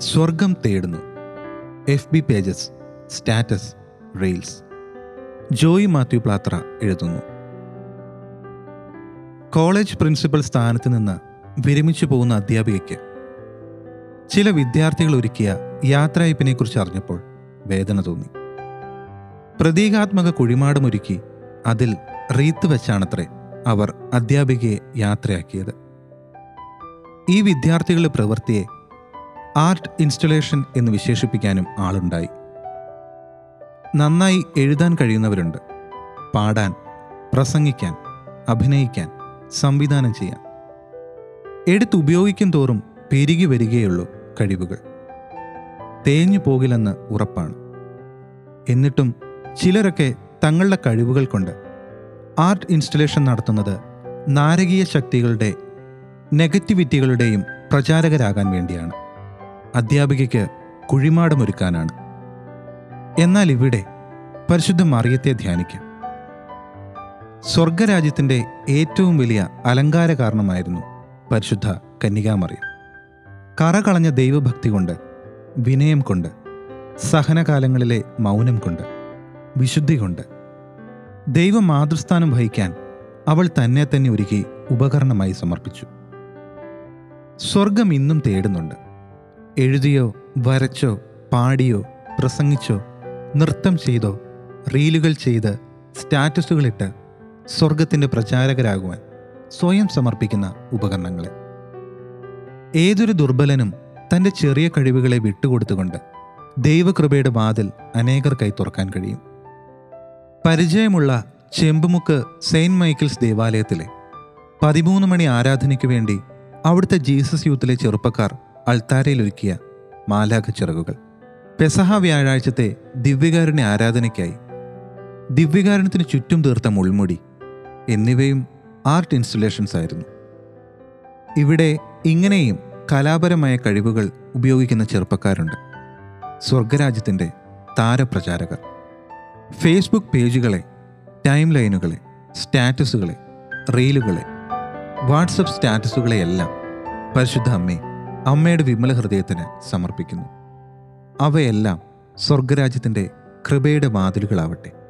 സ്വർഗം തേടുന്നു F B pages status reels Joy Mathew Plathra എഴുതുന്നു കോളേജ് പ്രിൻസിപ്പൽ സ്ഥാനത്ത് നിന്ന് വിരമിച്ചു പോകുന്ന അധ്യാപികയ്ക്ക് ചില വിദ്യാർത്ഥികൾ ഒരുക്കിയ യാത്രയപ്പിനെക്കുറിച്ച് അറിഞ്ഞപ്പോൾ വേദന തോന്നി പ്രതീകാത്മക കുഴിമാടമൊരുക്കി അതിൽ റീത്ത് വെച്ചാണത്രേ അവർ അധ്യാപികയെ യാത്രയാക്കിയത് ഈ വിദ്യാർത്ഥികളുടെ പ്രവൃത്തിയെ ആർട്ട് ഇൻസ്റ്റലേഷൻ എന്ന് വിശേഷിപ്പിക്കാനും ആളുണ്ടായി നന്നായി എഴുതാൻ കഴിയുന്നവരുണ്ട് പാടാൻ പ്രസംഗിക്കാൻ അഭിനയിക്കാൻ സംവിധാനം ചെയ്യാൻ എടുത്തുപയോഗിക്കും തോറും പെരുകി വരികയുള്ളൂ കഴിവുകൾ തേഞ്ഞു പോകില്ലെന്ന് ഉറപ്പാണ് എന്നിട്ടും ചിലരൊക്കെ തങ്ങളുടെ കഴിവുകൾ കൊണ്ട് ആർട്ട് ഇൻസ്റ്റലേഷൻ നടത്തുന്നത് നാരകീയ ശക്തികളുടെ നെഗറ്റിവിറ്റികളുടെയും പ്രചാരകരാകാൻ വേണ്ടിയാണ് അധ്യാപികയ്ക്ക് കുഴിമാടമൊരുക്കാനാണ് എന്നാൽ ഇവിടെ പരിശുദ്ധ മറിയത്തെ ധ്യാനിക്കാം സ്വർഗരാജ്യത്തിൻ്റെ ഏറ്റവും വലിയ അലങ്കാര കാരണമായിരുന്നു പരിശുദ്ധ കന്യകാമറിയം കറകളഞ്ഞ ദൈവഭക്തി കൊണ്ട് വിനയം കൊണ്ട് സഹനകാലങ്ങളിലെ മൗനം കൊണ്ട് വിശുദ്ധി കൊണ്ട് ദൈവ മാതൃസ്ഥാനം വഹിക്കാൻ അവൾ തന്നെ തന്നെ ഒരുക്കി ഉപകരണമായി സമർപ്പിച്ചു സ്വർഗം ഇന്നും തേടുന്നുണ്ട് എഴുതിയോ വരച്ചോ പാടിയോ പ്രസംഗിച്ചോ നൃത്തം ചെയ്തോ റീലുകൾ ചെയ്ത് സ്റ്റാറ്റസുകളിട്ട് സ്വർഗത്തിൻ്റെ പ്രചാരകരാകുവാൻ സ്വയം സമർപ്പിക്കുന്ന ഉപകരണങ്ങളെ ഏതൊരു ദുർബലനും തൻ്റെ ചെറിയ കഴിവുകളെ വിട്ടുകൊടുത്തുകൊണ്ട് ദൈവകൃപയുടെ വാതിൽ അനേകർക്കായി തുറക്കാൻ കഴിയും പരിചയമുള്ള ചെമ്പുമുക്ക് സെയിൻറ്റ് മൈക്കിൾസ് ദേവാലയത്തിലെ പതിമൂന്ന് മണി ആരാധനയ്ക്ക് വേണ്ടി അവിടുത്തെ ജീസസ് യൂത്തിലെ ചെറുപ്പക്കാർ അൾത്താരയിലൊരുക്കിയ മാലാഖ ചിറകുകൾ പെസഹ വ്യാഴാഴ്ചത്തെ ദിവ്യകാരുണ്യ ആരാധനയ്ക്കായി ദിവ്യകാരുണ്യത്തിന് ചുറ്റും തീർത്ത മുൾമുടി എന്നിവയും ആർട്ട് ഇൻസ്റ്റലേഷൻസ് ആയിരുന്നു ഇവിടെ ഇങ്ങനെയും കലാപരമായ കഴിവുകൾ ഉപയോഗിക്കുന്ന ചെറുപ്പക്കാരുണ്ട് സ്വർഗരാജ്യത്തിൻ്റെ താരപ്രചാരകർ ഫേസ്ബുക്ക് പേജുകളെ ടൈം ലൈനുകളെ സ്റ്റാറ്റസുകളെ റീലുകളെ വാട്സപ്പ് സ്റ്റാറ്റസുകളെയെല്ലാം പരിശുദ്ധ അമ്മേ അമ്മയുടെ വിമല ഹൃദയത്തിന് സമർപ്പിക്കുന്നു അവയെല്ലാം സ്വർഗരാജ്യത്തിൻ്റെ കൃപയുടെ വാതിലുകളാവട്ടെ